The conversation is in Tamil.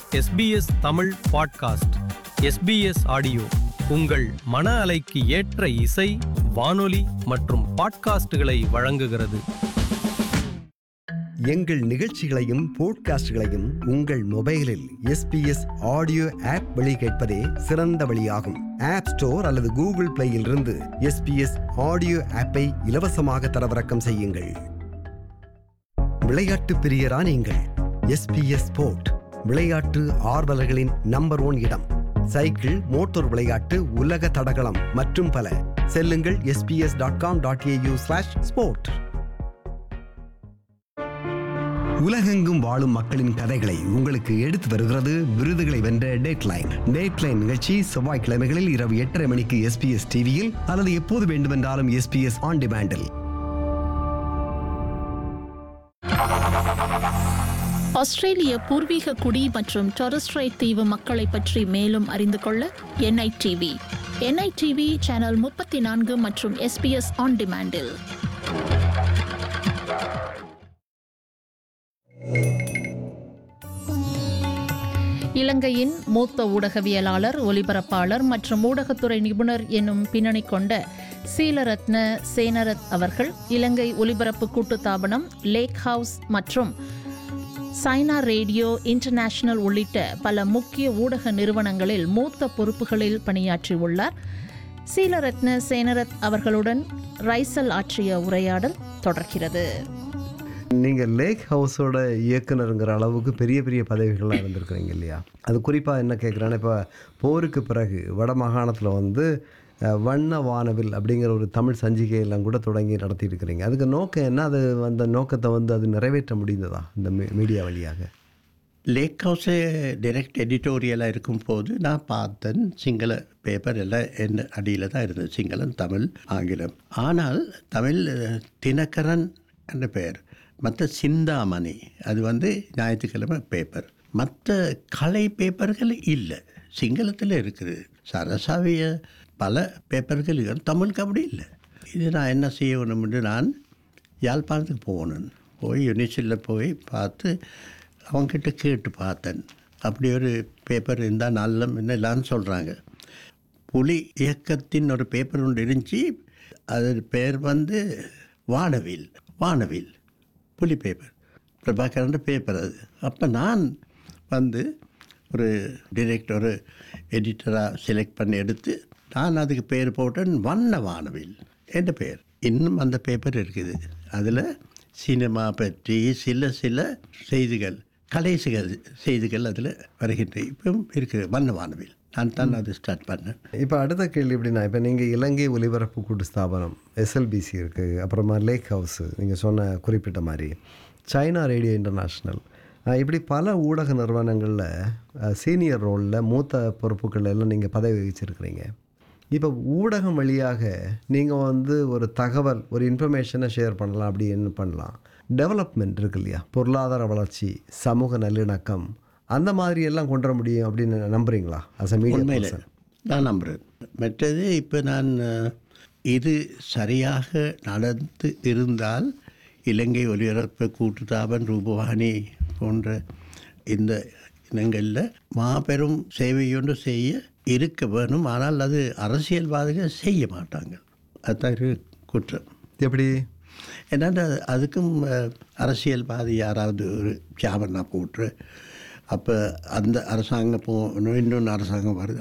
SBS Tamil podcast SBS audio உங்கள் மன அலைக்கு ஏற்ற இசை வானொலி மற்றும் பாட்காஸ்டுகளை வழங்குகிறது எங்கள் நிகழ்ச்சிகளையும் போட்காஸ்டுகளையும் உங்கள் மொபைலில் எஸ்பிஎஸ் ஆடியோ ஆப் வழி கேட்பதே சிறந்த வழியாகும் ஆப் ஸ்டோர் அல்லது கூகுள் பிளேயில் இருந்து எஸ்பிஎஸ் ஆடியோ ஆப்பை இலவசமாக தரவிறக்கம் செய்யுங்கள் விளையாட்டு பிரியரா நீங்கள் எஸ்பிஎஸ் ஸ்போர்ட் விளையாட்டு ஆர்வலர்களின் நம்பர் ஒன் இடம் சைக்கிள் மோட்டார் விளையாட்டு உலக தடகளம் மற்றும் பல செல்லுங்கள் SBS dot com dot AU slash sport உலகெங்கும் வாழும் மக்களின் கதைகளை உங்களுக்கு எடுத்து வருகிறது விருதுகளை வென்ற டேட்லைன் டேட்லைன் நிகழ்ச்சி செவ்வாய்க்கிழமைகளில் இரவு எட்டரை மணிக்கு எஸ்பிஎஸ் டிவியில் அல்லது எப்போது வேண்டுமென்றாலும் எஸ்பிஎஸ் ஆன் டிமாண்டில் ஆஸ்திரேலிய பூர்வீக குடி மற்றும் டொரஸ்ட்ரைட் தீவு மக்களை பற்றி மேலும் அறிந்து கொள்ள என்ஐடிவி என்ஐடிவி சேனல் முப்பத்தி நான்கு மற்றும் எஸ்பிஎஸ் ஆன் டிமாண்டில் இலங்கையின் மூத்த ஊடகவியலாளர் ஒலிபரப்பாளர் மற்றும் ஊடகத்துறை நிபுணர் என்னும் பின்னணி கொண்ட சீலரத்ன சேனரத் அவர்கள் இலங்கை ஒலிபரப்பு கூட்டுத்தாபனம் லேக் ஹவுஸ் மற்றும் சைனா ரேடியோ இன்டர்நேஷனல் உள்ளிட்ட பல முக்கிய ஊடக நிறுவனங்களில் மூத்த பொறுப்புகளில் பணியாற்றியுள்ளார் சீலரத்ன சேனரத் அவர்களுடன் ரைசல் ஆற்றிய உரையாடல் தொடர்கிறது நீங்கள் லேக் ஹவுஸோட இயக்குனருங்கிற அளவுக்கு பெரிய பெரிய பதவிகள்லாம் இருந்திருக்கிறீங்க இல்லையா அது குறிப்பாக என்ன கேட்குறான்னு இப்போ போருக்கு பிறகு வட மாகாணத்தில் வந்து அஹ், வண்ண வானவில் அப்படிங்கிற ஒரு தமிழ் சஞ்சிகையெல்லாம் கூட தொடங்கி நடத்திட்டு இருக்கிறீங்க அதுக்கு நோக்கம் என்ன அது அந்த நோக்கத்தை வந்து அது நிறைவேற்ற முடிந்ததா இந்த மீ- மீடியா வழியாக லேக் ஹவுஸு டைரக்ட் எடிட்டோரியலாக இருக்கும்போது நான் பார்த்தேன் சிங்கள பேப்பர் எல்லாம் என் அடியில் தான் இருந்தது சிங்களம் தமிழ் ஆங்கிலம் ஆனால் தமிழ் அஹ், தினகரன் என்ற பெயர் மற்ற சிந்தாமணி அது வந்து ஞாயிற்றுக்கிழமை பேப்பர் மற்ற கலை பேப்பர்கள் இல்லை சிங்களத்தில் இருக்குது சரசாவிய பல பேப்பர்கள் இருக்கு. தமிழுக்கு அப்படி இல்லை இது நான் என்ன செய்யணும்னு நான் யாழ்ப்பாணத்துக்கு போகணும் போய் யுனிவர்சிட்டியில் போய் பார்த்து அவங்ககிட்ட கேட்டு பார்த்தேன் அப்படி ஒரு பேப்பர் இருந்தால் நல்ல என்னலான்னு சொல்கிறாங்க புலி இயக்கத்தின் ஒரு பேப்பர் ஒன்று இருந்துச்சு அது பேர் வந்து வானவில் வானவில் புலி பேப்பர் பிரபாகரன் பேப்பர் அது அப்போ நான் வந்து ஒரு டிரெக்டர் ஒரு எடிட்டராக செலக்ட் பண்ணி எடுத்து நான் அதுக்கு பேர் போட்டேன் வண்ண வானவில் என்ற பேர் இன்னும் அந்த பேப்பர் இருக்குது அதில் சினிமா பற்றி சில சில செய்திகள் கலைசுகள் செய்திகள் அதில் வருகின்ற இப்பவும் இருக்குது வண்ண வானவில் நான் தான் அது ஸ்டார்ட் பண்ணேன் இப்போ அடுத்த கேள்வி எப்படின்னா இப்போ நீங்கள் இலங்கை ஒலிபரப்பு கூட்டு ஸ்தாபனம் எஸ்எல்பிசி இருக்குது அப்புறமா லேக் ஹவுஸு நீங்கள் சொன்ன குறிப்பிட்ட மாதிரி சைனா ரேடியோ இன்டர்நேஷ்னல் இப்படி பல ஊடக நிறுவனங்களில் சீனியர் ரோலில் மூத்த பொறுப்புகள் எல்லாம் நீங்கள் பதவி வகிச்சிருக்கிறீங்க இப்போ ஊடகம் வழியாக நீங்கள் வந்து ஒரு தகவல் ஒரு இன்ஃபர்மேஷனை ஷேர் பண்ணலாம் அப்படி என்ன பண்ணலாம் டெவலப்மெண்ட் இருக்கு இல்லையா பொருளாதார வளர்ச்சி சமூக நல்லிணக்கம் அந்த மாதிரி எல்லாம் கொண்டு வர முடியும் அப்படின்னு நம்புறீங்களா அஸ் அ மீடியா உண்மையில் நான் நம்புகிறேன் மற்றது இப்போ நான் அஹ், இது சரியாக நடந்து இருந்தால் இலங்கை ஒலிபரப்பு கூட்டுத்தாபன் ரூபவாணி போன்ற இந்த இனங்களில் மாபெரும் சேவையொன்று செய்ய இருக்க வேணும் ஆனால் அது அரசியல்வாதிகள் செய்ய மாட்டாங்க அதுதான் ஒரு குற்றம் எப்படி ஏன்னா அது- அதுக்கும் அஹ், அரசியல்வாதி யாராவது ஒரு ஜாபனா போட்டு அப்போ அந்த அரசாங்கம் போ இன்னொன்று அரசாங்கம் வருது